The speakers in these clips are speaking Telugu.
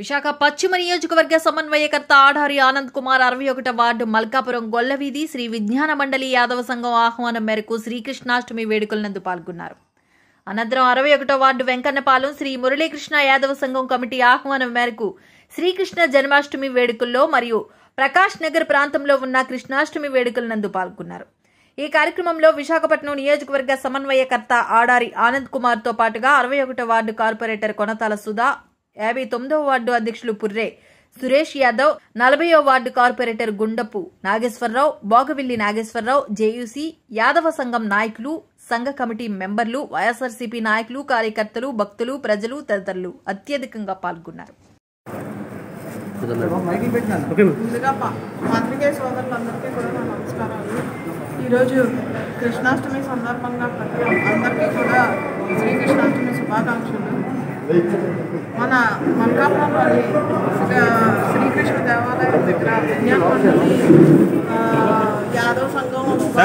విశాఖ పశ్చిమ నియోజకవర్గ సమన్వయకర్త ఆడారి ఆనంద్ కుమార్ అరవై ఒకట వార్డు మల్కాపురం గొల్లవీధి శ్రీ విజ్ఞాన మండలి యాదవ సంఘం ఆహ్వానం మేరకు శ్రీకృష్ణాష్టమి వేడుకలందు పాల్గొన్నారు అనంతరం అరవై ఒకటో వార్డు వెంకన్నపాలెం శ్రీ మురళీకృష్ణ యాదవ సంఘం కమిటీ ఆహ్వానం మేరకు శ్రీకృష్ణ జన్మాష్టమి వేడుకల్లో మరియు ప్రకాష్ నగర్ ప్రాంతంలో ఉన్న కృష్ణాష్టమి వేడుకలనందు పాల్గొన్నారు ఈ కార్యక్రమంలో విశాఖపట్నం నియోజకవర్గ సమన్వయకర్త ఆడారి ఆనంద్ కుమార్ తో పాటుగా అరవై ఒకటో వార్డు కార్పొరేటర్ కొనతాల సుధా యాభై తొమ్మిదవ వార్డు అధ్యక్షులు పుర్రే సురేష్ యాదవ్ నలభైవ ward corporator Gundapu Nageswararao Bogavilli Nageswararao JUC Yadava సంఘం నాయకులు సంఘ కమిటీ మెంబర్లు వైఎస్ఆర్సీపీ నాయకులు కార్యకర్తలు భక్తులు ప్రజలు తదితరులు అత్యధికంగా పాల్గొన్నారు ముందుగా ప- పాత్రికేయ సోదరులందరికీ కూడా నా నమస్కారాలు ఈరోజు కృష్ణాష్టమి సందర్భంగా ప్రతి అందరికీ కూడా శ్రీకృష్ణాష్టమి శుభాకాంక్షలు మన మల్కాపురంలోని ఆ, శ్రీకృష్ణ దేవాలయం దగ్గర విద్యామండలి యాదవ్ సంఘం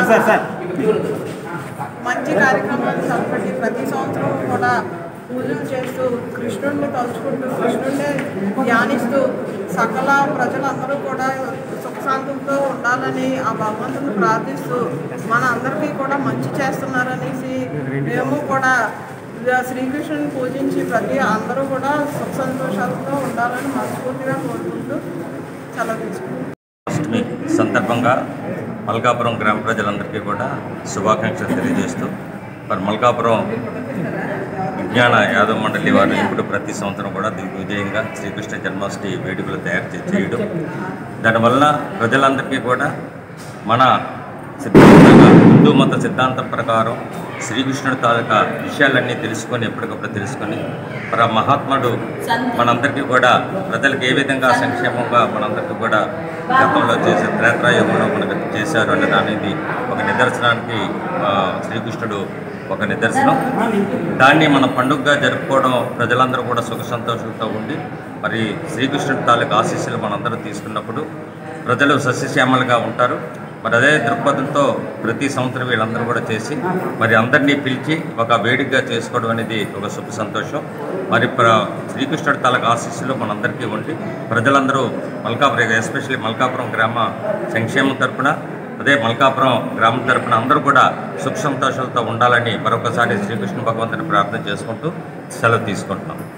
మంచి కార్యక్రమాలు చేపట్టి ప్రతి సంవత్సరం కూడా పూజలు చేస్తూ కృష్ణుడిని తలుచుకుంటూ కృష్ణుడిని ధ్యానిస్తూ సకల ప్రజలందరూ కూడా సుఖశాంతులతో ఉండాలని ఆ భగవంతుని ప్రార్థిస్తూ మన అందరికీ కూడా మంచి చేస్తున్నారనేసి మేము కూడా శ్రీకృష్ణుని పూజించి ప్రతి అందరూ కూడా సుఖ సంతోషాలతో ఉండాలని మనస్ఫూర్తిగా కోరుకుంటూ సెలవు తీసుకుంటాం అష్టమి సందర్భంగా మల్కాపురం గ్రామ ప్రజలందరికీ కూడా శుభాకాంక్షలు తెలియజేస్తూ మరి మల్కాపురం విజ్ఞాన యాదవ మండలి వారు ఇప్పుడు ప్రతి సంవత్సరం కూడా దిగ్విజయంగా శ్రీకృష్ణ జన్మాష్టమి వేడుకలు తయారు చే- చేయడం దానివల్ల ప్రజలందరికీ కూడా మన సిద్ధాంతంగా హిందూ మత సిద్ధాంతం ప్రకారం శ్రీకృష్ణుడి తాలూకా విషయాలన్నీ తెలుసుకొని ఎప్పటికప్పుడు తెలుసుకొని మరి ఆ మహాత్ముడు మనందరికీ కూడా ప్రజలకు ఏ విధంగా సంక్షేమంగా మనందరికీ కూడా గతంలో చేసే త్రేత్రాయుగంలో మనకు చేశారు అనే దానికి ఒక నిదర్శనానికి ఆ, శ్రీకృష్ణుడు ఒక నిదర్శనం దాన్ని మన పండుగగా జరుపుకోవడం ప్రజలందరూ కూడా సుఖ సంతోషాలతో ఉండి మరి శ్రీకృష్ణుడి తాలూకు ఆశీస్సులు మనందరూ తీసుకున్నప్పుడు ప్రజలు సస్యశ్యామలుగా ఉంటారు మరి అదే దృక్పథంతో ప్రతి సంవత్సరం వీళ్ళందరూ కూడా చేసి మరి అందరినీ పిలిచి ఒక వేడికగా చేసుకోవడం అనేది ఒక శుభ సంతోషం మరి ప్ర శ్రీకృష్ణుడి తాలూకు ఆశీస్సులు మనందరికీ ఉండి ప్రజలందరూ మల్కాపురం ఎస్పెషల్లీ మల్కాపురం గ్రామ సంక్షేమం తరపున అదే మల్కాపురం గ్రామం తరపున అందరూ కూడా సుఖ సంతోషాలతో ఉండాలని మరొకసారి శ్రీకృష్ణ భగవంతుని ప్రార్థన చేసుకుంటూ సెలవు తీసుకుంటున్నాం